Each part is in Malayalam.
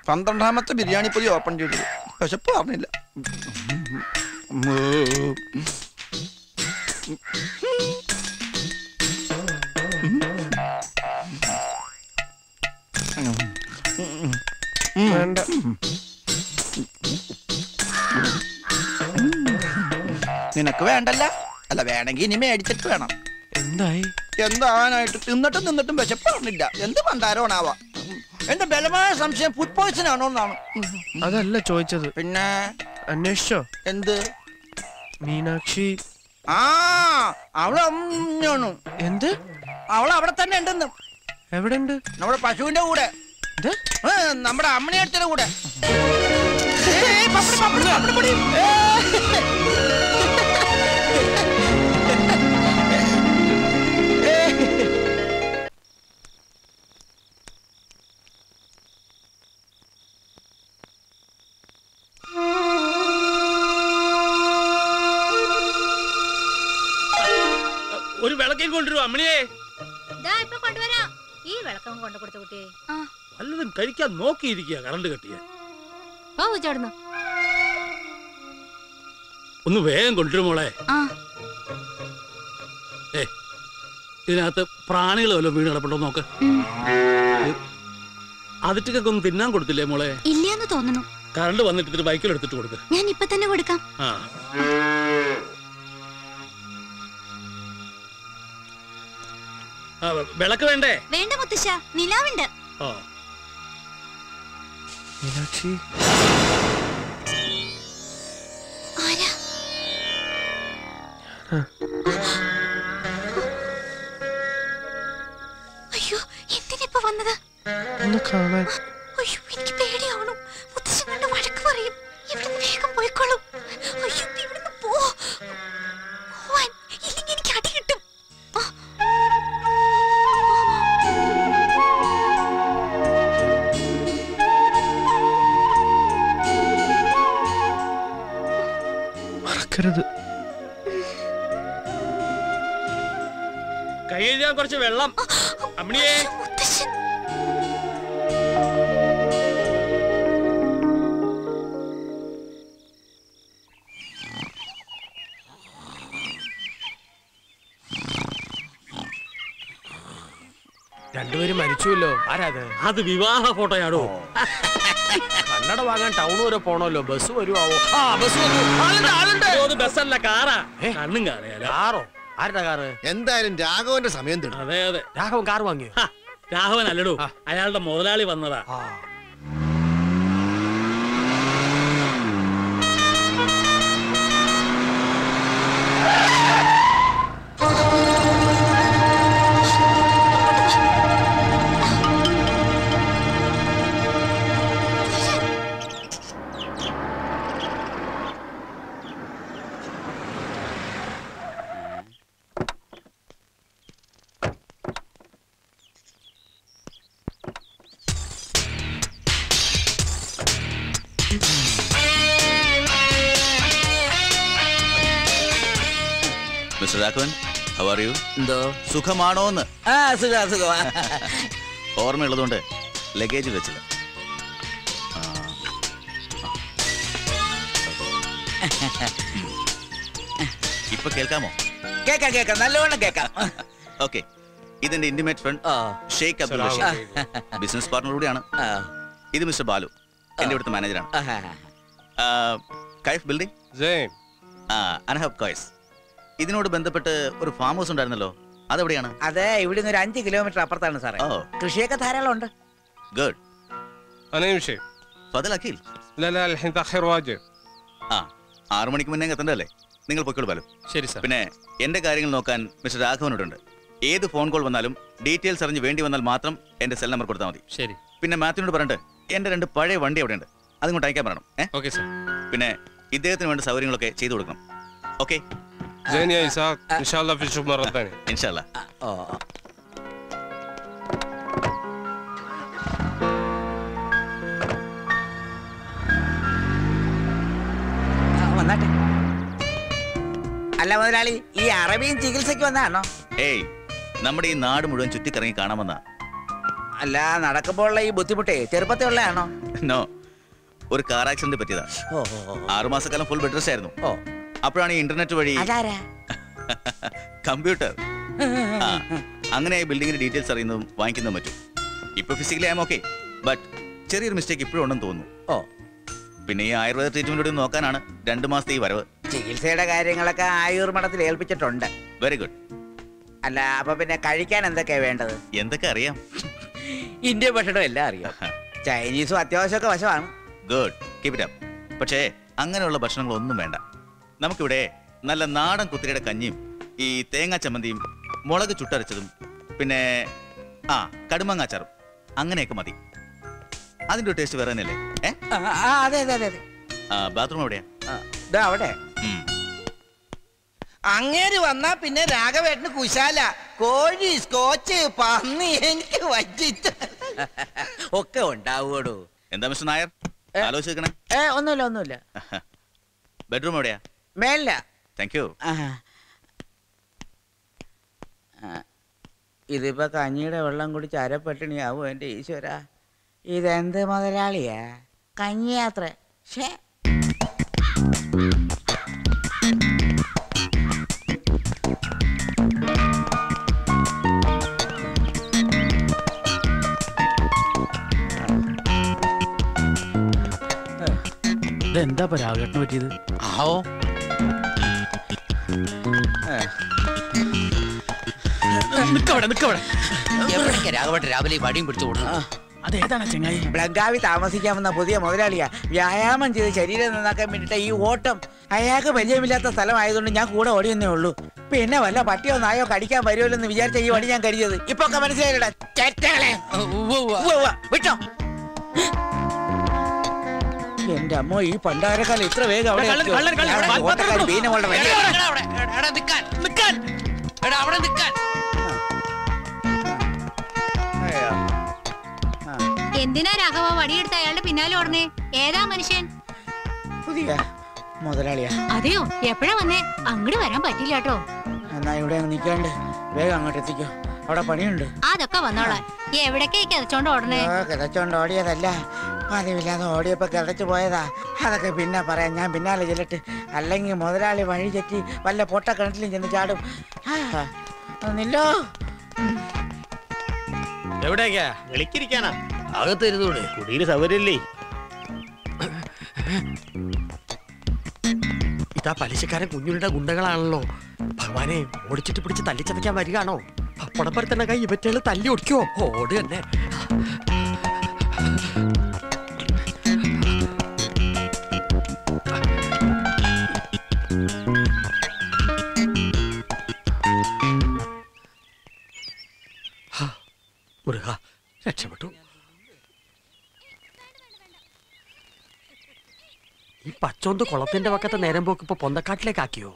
പന്ത്രണ്ടാമത്തെ ബിരിയാണി പൊതി ഓപ്പൺ ചെയ്തത് വിശപ്പ് പറഞ്ഞില്ല വേണ്ട നിനക്ക് വേണ്ടല്ല അല്ല വേണമെങ്കിൽ ഇനി മേടിച്ചിട്ട് വേണം എന്തായി എന്താവാനായിട്ട് തിന്നിട്ടും നിന്നിട്ടും വിശപ്പ് പറഞ്ഞില്ല എന്ത് പണ്ടാരോണാവാ എന്റെ ബലമായ സംശയം ഫുഡ് പോയ്സൺ ആണോ എന്നാണ് അതല്ല ചോദിച്ചത് പിന്നെ അന്വേഷിച്ചോ എന്ത് മീനാക്ഷി ആ അവള് അമ്മയാണ് എന്ത് അവൾ അവിടെ തന്നെ ഉണ്ടെന്ന് എവിടെ ഉണ്ട് നമ്മുടെ പശുവിന്റെ കൂടെ ഇത് ഏ, നമ്മുടെ അമ്മണിയടുത്തിന്റെ കൂടെ ഏയ്, പപ്പടി, പപ്പടി, പപ്പടി, പപ്പടി. ഒരു വിളക്കേം കൊണ്ടുവരും അമ്മണിയെ ദാ ഇപ്പൊ കൊണ്ടുവരാം ഈ വിളക്കം കൊണ്ടു കൊടുത്ത കുട്ടിയെ ആ വല്ലതും കഴിക്കാൻ നോക്കിയിരിക്കുക കറണ്ട് കെട്ടിയ പോ ചവിടുന്നു ഒന്ന് വേഗം കൊണ്ടുവരും മോളെ ആ ഏ ഇതിനകത്ത് പ്രാണികൾ വല്ലതും വീണ് കിടപ്പുണ്ടോ നോക്ക് ഉം. അതിട്ടൊക്കെ ഒന്ന് തിന്നാൻ കൊടുത്തില്ലേ മോളെ ഇല്ലാന്ന് തോന്നുന്നു കറണ്ട് വന്നിട്ട് ഇതിന് ബൈക്കിൽ എടുത്തിട്ട് കൊടുക്ക് ഞാൻ ഇപ്പൊ തന്നെ കൊടുക്കാം ആ ആ, വിളക്ക് വേണ്ടേ വേണ്ട മുത്തശ്ശ നിലാവുണ്ട് ആ മീനാക്ഷി ആരാ അയ്യോ എന്തിനിപ്പോ വന്നത് ഒന്ന് കാണാൻ അയ്യോ എനിക്ക് പേടിയാവണം മുത്തശ്ശൻ കണ്ട് വഴക്ക് പറയും ഇവിടുന്ന് വേഗം പോയിക്കോളൂ അയ്യോ ഇവിടുന്ന് പോ പോവാൻ ഇല്ലെങ്കിൽ എനിക്ക് അടി കിട്ടും ആ. മറക്കരുത് കൈ കഴുകാൻ കുറച്ച് വെള്ളം അമ്മണിയെ മുത്തശ്ശൻ രണ്ടുപേരും മരിച്ചുവല്ലോ ആരാത് അത് വിവാഹ ഫോട്ടോയാണോ കണ്ണട വാങ്ങാൻ ടൗൺ വരെ പോണല്ലോ ബസ് വരുവാവോ ആ ബസ് വന്നു ആളുണ്ട് ആളുണ്ട് അയ്യോ, അത് ബസ്സല്ല കാറാ ഏ? കണ്ണും കാണുകയല്ല കാറോ ആരുടെ കാറ് എന്തായാലും രാഘവന്റെ സമയം തീർന്നു അതെ അതെ രാഘവൻ കാർ വാങ്ങിയോ ഹ, രാഘവൻ അല്ലടോ ആ. അയാളുടെ മുതലാളി വന്നതാ ആ mister Raghavan how are you എന്തോ സുഖമാണോന്ന് ആ സുഖ സുഖമാ ഓർമ്മയുള്ളതുകൊണ്ട് ലഗേജ് വെച്ചില്ല ആ, ഇപ്പൊ കേൾക്കാമോ കേക്കാം കേക്കാം നല്ലവണ്ണം കേക്കാം ഓക്കെ ഇതെന്റെ ഇന്റിമേറ്റ് ഫ്രണ്ട് ആ ഷെയ്ഖ് അബ്ദുൾ ബഷീർ ബിസിനസ് പാർട്ണർ കൂടിയാണ് ആ ഇത് മിസ്റ്റർ ബാലു എന്റെ ഇവിടുത്തെ മാനേജറാണ് ആഹാ. കൈഫ് ബിൽഡിംഗ് ജെയിൻ അനഹബ് കോയ്സ് ഇതിനോട് ബന്ധപ്പെട്ട് ഒരു ഫാം ഹൗസ് ഉണ്ടായിരുന്നല്ലോ അതെവിടെയാണ് അതെ ഇവിടുന്ന് ഒരു അഞ്ച് കിലോമീറ്റർ അപ്പുറത്താണ് സാറേ ഓ കൃഷിയൊക്കെ ധാരാളം ഉണ്ട് ഗുഡ് انا يمشي ഫതൽ അഖിൽ لا لا الحين تاخير واجب ആ ആറു മണിക്ക് മുന്നേ എത്തണ്ടല്ലേ നിങ്ങൾ പൊയ്ക്കോളൂ ബാലു ശരി സാർ പിന്നെ എന്റെ കാര്യങ്ങൾ നോക്കാൻ മിസ്റ്റർ രാഘവനോടുണ്ട് ഏത് ഫോൺ കോൾ വന്നാലും ഡീറ്റെയിൽസ് അറിഞ്ഞ് വേണ്ടി വന്നാൽ മാത്രം എന്റെ സെൽ നമ്പർ കൊടുത്താൽ മതി ശരി പിന്നെ മാത്യുവിനോട് പറഞ്ഞിട്ട് എന്റെ രണ്ട് പഴയ വണ്ടി അവിടെ ഉണ്ട് അതിങ്ങോട്ട് അയക്കാൻ പറയണം ഏ ഓക്കെ സാർ പിന്നെ ഇദ്ദേഹത്തിന് വേണ്ട സൗകര്യങ്ങളൊക്കെ ചെയ്തു കൊടുക്കണം ഓക്കെ زين يا اسحاق ان شاء الله في نشوف مره ثانيه ഇൻഷാല്ല ആ, ഓ ഓ. ആ, വന്നാട്ടെ അല്ല മുതലാളി ഈ അറബിയും ചികിത്സയ്ക്ക് വന്നാണോ ഏയ് നമ്മുടെ ഈ നാട് മുഴുവൻ ചുറ്റിക്കറങ്ങി കാണാമെന്ന അല്ല നടക്കുമ്പോഴുള്ള ഈ ബുദ്ധിമുട്ടേ ചെറുപ്പത്തിൽ ഉള്ളതാണോ നോ ഒരു കാർ ആക്സിഡന്റ് പറ്റിയതാ ഓ ഓ, ഓ. ആറുമാസക്കാലം ഫുൾ ബെഡ് റെസ്റ്റ് ആയിരുന്നു ഓ അപ്പോഴാണ് ഈ ഇന്റർനെറ്റ് വഴി അതാരാ കമ്പ്യൂട്ടർ ആ അങ്ങനെ ഈ ബിൽഡിങ്ങിന്റെ ഡീറ്റെയിൽസ് അറിയുന്നതും വാങ്ങിക്കുന്നതും പറ്റും ഇപ്പൊ ഫിസിക്കലി ആം ഓക്കെ ബട്ട് ചെറിയൊരു മിസ്റ്റേക്ക് ഇപ്പോഴും ഉണ്ടെന്ന് തോന്നുന്നു ഓ പിന്നെ ഈ ആയുർവേദ ട്രീറ്റ്മെന്റ് കൂടി നോക്കാനാണ് രണ്ട് മാസത്തെ ഈ വരവ് ചികിത്സയുടെ കാര്യങ്ങളൊക്കെ ആയൂർ മഠത്തിൽ ഏൽപ്പിച്ചിട്ടുണ്ട് വെരി ഗുഡ് അല്ല അപ്പൊ പിന്നെ കഴിക്കാൻ എന്തൊക്കെയാ വേണ്ടത് എന്തൊക്കെ അറിയാം ഇന്ത്യൻ ഭക്ഷണം എല്ലാം അറിയാം ചൈനീസും അത്യാവശ്യമൊക്കെ വശമാണ് ഗുഡ് കീപ് ഇറ്റ് അപ്പ് പക്ഷേ അങ്ങനെയുള്ള ഭക്ഷണങ്ങളൊന്നും വേണ്ട നമുക്കിവിടെ നല്ല നാടൻ കുത്തിരിയുടെ കഞ്ഞിയും ഈ തേങ്ങാ ചമ്മന്തിയും മുളക് ചുട്ടരച്ചതും പിന്നെ ആ കടുമങ്ങാച്ചാറും അങ്ങനെയൊക്കെ മതി അതിന്റെ ഒരു ടേസ്റ്റ് വേറെ തന്നെയല്ലേ ഏ ആ, ആ, അതെ അതെ അതെ അതെ ബാത്റൂം എവിടെയാ ആ, ദാ അവിടെ ഉം. അങ്ങേര് വന്നാ പിന്നെ രാഘവേട്ടന് കുശാല കോഴി സ്കോച്ച് പന്നി എനിക്ക് വച്ചിട്ട് ഒക്കെ ഉണ്ടാവുകടോ എന്താ മിസ്റ്റർ നായർ ഏ? ആലോചിക്കണേ ഏ ഒന്നുമില്ല ഒന്നുമില്ല ബെഡ്റൂം എവിടെയാ മേലില്ല താങ്ക് യു ആ. ആ, ഇതിപ്പോ കഞ്ഞിയുടെ വെള്ളം കുടിച്ച് അരപ്പട്ടിണിയാവും എൻ്റെ ഈശ്വര ഇതെന്ത് മുതലാളിയാ കഞ്ഞിയാത്ര ഷേ ഇതെന്താ രാഘേട്ടന് പറ്റിയത് ആവോ നിക്കവിടെ നിക്കവിടെ എവിടേക്കാ രാഘവട്ട് രാവിലെ ഈ വടിയും പിടിച്ചു കൊടുക്കുന്നത് അതേതാണ് ചെങ്ങായി ബ്ലങ്കാവി താമസിക്കാമെന്ന പുതിയ മുതലാളിയാ വ്യായാമം ചെയ്ത് ശരീരം നന്നാക്കാൻ വേണ്ടിട്ട് ഈ ഓട്ടം അയാൾക്ക് പരിചയമില്ലാത്ത സ്ഥലമായതുകൊണ്ട് ഞാൻ കൂടെ ഓടിയെന്നേ ഉള്ളൂ പിന്നെ വല്ല പട്ടിയോ നായോ കടിക്കാൻ വരുമല്ലോ എന്ന് വിചാരിച്ച ഈ വടി ഞാൻ കരുതിയത് ഇപ്പൊ ഒക്കെ മനസ്സിലായില്ലടാ ചേറ്റകളെ ഉവ്വ് ഉവ്വ്. വിട്ടോ എന്റെ അമ്മോ ഈ പണ്ടാരക്കാലം ഇത്ര വേഗം അവിടെ കള്ളൻ, കള്ളൻ, കള്ളൻ, ഞാൻ കള്ളൻ, ഓട്ടക്കാരി ബീനമോളുടെ വണ്ടി. എടാ, അവിടെ, എടാ, നിക്കാൻ, നിക്കാൻ. എടാ, അവിടെ നിക്കാൻ. അയ്യോ. ആ, എന്തിനാ രാഘവ വടിയെടുത്ത് അയാളുടെ പിന്നാലെ ഓടണേ ഏതാ മനുഷ്യൻ പുതിയ മുതലാളിയാ അതെയോ എപ്പോഴാ വന്നേ അങ്ങോട്ട് വരാൻ പറ്റില്ല കേട്ടോ എന്നാ ഇവിടെ അങ്ങ് നിൽക്കാണ്ട് വേഗം അങ്ങോട്ട് എത്തിക്കോ അവിടെ പണിയുണ്ട് അതൊക്കെ വന്നോളാം എവിടേക്കാ കിതച്ചോണ്ട് ഓടണേ ആ, കിതച്ചോണ്ട് ഓടിയതല്ല പതിവില്ലാതെ ഓടിയപ്പോ കിതച്ചു പോയതാ അതൊക്കെ പിന്നെ പറയാം ഞാൻ പിന്നാലെ ചെല്ലട്ട് അല്ലെങ്കിൽ മുതലാളി വഴി തെറ്റി വല്ല പൊട്ട കിണറ്റിലും ചെന്ന് ചാടും ആ, ഒന്നില്ലോ എവിടേക്കാ വിളിക്കിരിക്കാനാ അകത്തിരുന്നൂടെ കുടിയിൽ സൗകര്യല്ലേ ഇതാ പലിശക്കാരൻ കുഞ്ഞുരുടെ ഗുണ്ടകളാണല്ലോ ഭഗവാനെ ഓടിച്ചിട്ട് പിടിച്ച് തല്ലിച്ചതയ്ക്കാൻ വരികയാണോ പപ്പടപ്പരത്തന്നെ കൈ ഇവറ്റകള് തല്ലി ഒടിക്കോ ഓട് തന്നെ ഹാ, മുരുക രക്ഷപ്പെട്ടു ഈ പച്ചോന്ത് കുളത്തിന്റെ പക്കത്തെ നേരം പോക്ക് ഇപ്പൊ പൊന്തക്കാട്ടിലേക്ക് ആക്കിയോ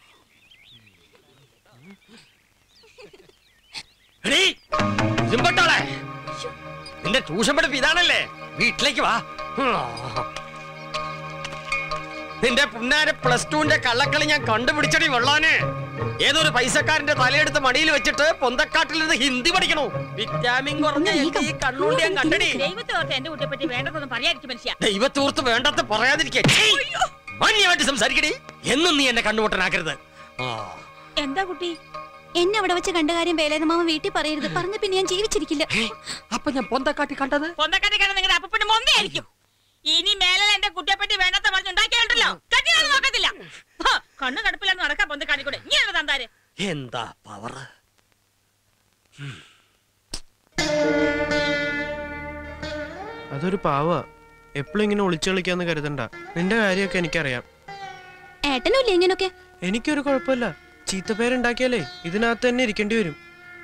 എടീ, ഇരുമ്പട്ടോളെ. നിന്റെ ട്യൂഷൻ പഠിപ്പ് ഇതാണല്ലേ വീട്ടിലേക്ക് വാ നിന്റെ പുന്നാര പ്ലസ് ടുവിന്റെ കള്ളക്കളി ഞാൻ കണ്ടുപിടിച്ചടി വെള്ളാനെ ഏതൊരു പൈസക്കാരന്റെ തലയെടുത്ത് മടിയിൽ വെച്ചിട്ട് പൊന്തക്കാട്ടിൽ നിന്ന് ഹിന്ദി പഠിക്കണു വിറ്റാമിൻ കുറഞ്ഞ എന്റെ ഈ കണ്ണുകൊണ്ട് ഞാൻ കണ്ടടി ദൈവത്തെ ഓർത്ത് എന്റെ കുട്ടിയെ പറ്റി വേണ്ടതൊന്നും പറയാതിരിക്കും മനുഷ്യ ദൈവത്തോർത്ത് വേണ്ടാത്ത പറയാതിരിക്കേ മാന്യമായിട്ട് സംസാരിക്കടി എന്നും നീ എന്നെ കണ്ണുപൊട്ടനാക്കരുത് ആ എന്താ കുട്ടി എന്നെ അവിടെ വെച്ച് കണ്ട കാര്യം വേലേനമാമ വീട്ടിൽ പറയരുത് പറഞ്ഞ പിന്നെ ഞാൻ ജീവിച്ചിരിക്കില്ല ഏ, അപ്പൊ ഞാൻ പൊന്തക്കാട്ടി കണ്ടത് സ്വന്തക്കാരി കാരണം നിങ്ങളുടെ അപ്പപ്പിന് മൊന്നയായിരിക്കും ഇനി മേലെ എന്റെ കുട്ടിയെ പറ്റി വേണ്ടാത്ത പറഞ്ഞുണ്ടാക്കിയാലുണ്ടല്ലോ കട്ടിയാലും നോക്കത്തില്ല ഹ, കണ്ണു കടുപ്പില്ലാന്ന് നടക്കാൻ പൊന്ത കാണിക്കൂടെ നീ എന്താ തന്താര് എന്താ പവർ അതൊരു പാവ എപ്പോഴും ഇങ്ങനെ ഒളിച്ചു കളിക്കാന്ന് കരുതണ്ട നിന്റെ കാര്യമൊക്കെ എനിക്കറിയാം ഏട്ടനും ഇല്ല ഇങ്ങനൊക്കെ എനിക്കൊരു കുഴപ്പമില്ല ചീത്തപ്പേരുണ്ടാക്കിയാലേ ഇതിനകത്ത് തന്നെ ഇരിക്കേണ്ടി വരും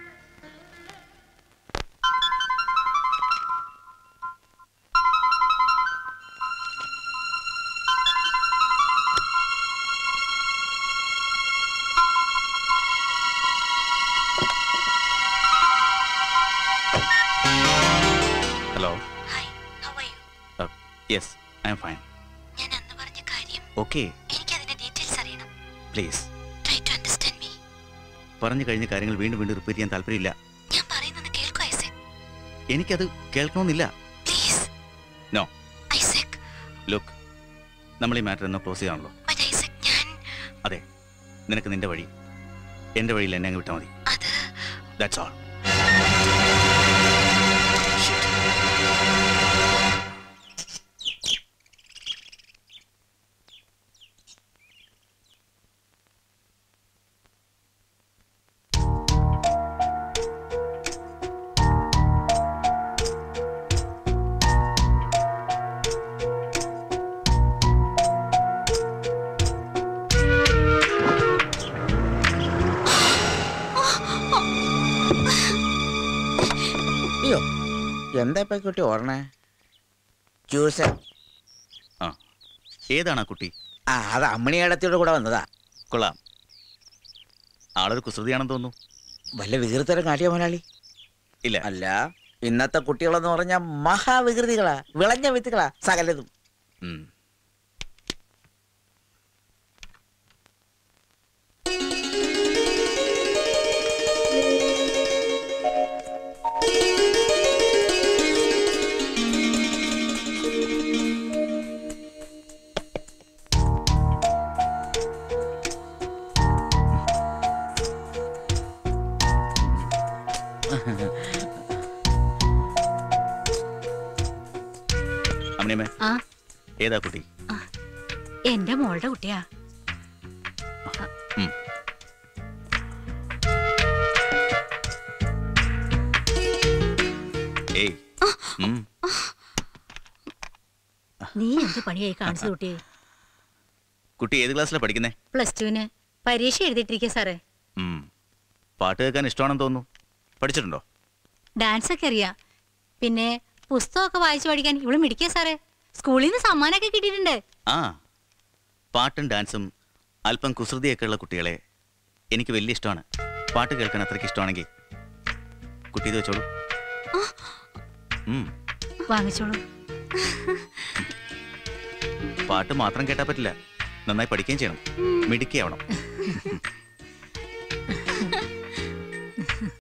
hello hi how are you yes I am fine ഞാൻ അന്ന് പറഞ്ഞ കാര്യം ഓക്കെ എനിക്ക് അതിന്റെ ഡീറ്റെയിൽസ് അറിയണം please try to understand me പറഞ്ഞു കഴിഞ്ഞ കാര്യങ്ങൾ വീണ്ടും വീണ്ടും റിപ്പീറ്റ് ചെയ്യാൻ താല്പര്യമില്ല ഞാൻ പറയുന്നത് കേൾക്കൂ ഐസക് എനിക്കത് കേൾക്കണമെന്നില്ല പ്ലീസ് നോ ഐസക് ലുക്ക് നമ്മൾ ഈ മാറ്റർ എന്നോ ക്ലോസ് ചെയ്യാണല്ലോ ബട്ട് ഐസക് ഞാൻ അതെ നിനക്ക് നിന്റെ വഴി എന്റെ വഴിയിൽ എന്നെ അങ്ങ് വിട്ടാൽ മതി അത് ദാറ്റ്സ് ഓൾ അയ്യോ എന്താ ഇപ്പൊ കുട്ടി ഓർണേ ജ്യൂസ് ആ ഏതാണ് ആ കുട്ടി ആ അത് അമ്മണിയേടത്തിയുടെ കൂടെ വന്നതാ കൊള്ളാം ആളൊരു കുസൃതിയാണെന്ന് തോന്നുന്നു വല്ല വികൃതരം കാട്ടിയ മുതലാളി ഇല്ല അല്ല ഇന്നത്തെ കുട്ടികളെന്ന് പറഞ്ഞാൽ മഹാവികൃതികളാ വിളഞ്ഞ വിത്തുകളാ സകലതും ഉം. അമ്മിണിയമ്മേ ആ ഏതാ കുട്ടി എന്റെ മോളുടെ കുട്ടിയാ ഉം. ഏയ് ഉം. നീ എന്ത് പണിയായി കാണിച്ചു കുട്ടിയെ കുട്ടി ഏത് ക്ലാസ്സിലാണ് പഠിക്കുന്നേ പ്ലസ് ടുവിന് പരീക്ഷ എഴുതിയിട്ടിരിക്കുക സാറേ ഉം. പാട്ട് കേൾക്കാൻ ഇഷ്ടമാണെന്ന് തോന്നുന്നു പഠിച്ചിട്ടുണ്ടോ ഡാൻസ് ഒക്കെ അറിയാം പിന്നെ പുസ്തകമൊക്കെ വായിച്ചു പഠിക്കാൻ ഇവള് മിടിക്കുക സാറേ സ്കൂളിൽ നിന്ന് സമ്മാനമൊക്കെ കിട്ടിയിട്ടുണ്ട് ആ പാട്ടും ഡാൻസും അല്പം കുസൃതിയൊക്കെ ഉള്ള കുട്ടികളെ എനിക്ക് വലിയ ഇഷ്ടമാണ് പാട്ട് കേൾക്കാൻ അത്രയ്ക്ക് ഇഷ്ടമാണെങ്കിൽ കുട്ടി ഇത് വെച്ചോളൂ ഉം. വാങ്ങിച്ചോളൂ പാട്ട് മാത്രം കേട്ടാൽ പറ്റില്ല നന്നായി പഠിക്കുകയും ചെയ്യണം മിടുക്കിയാവണം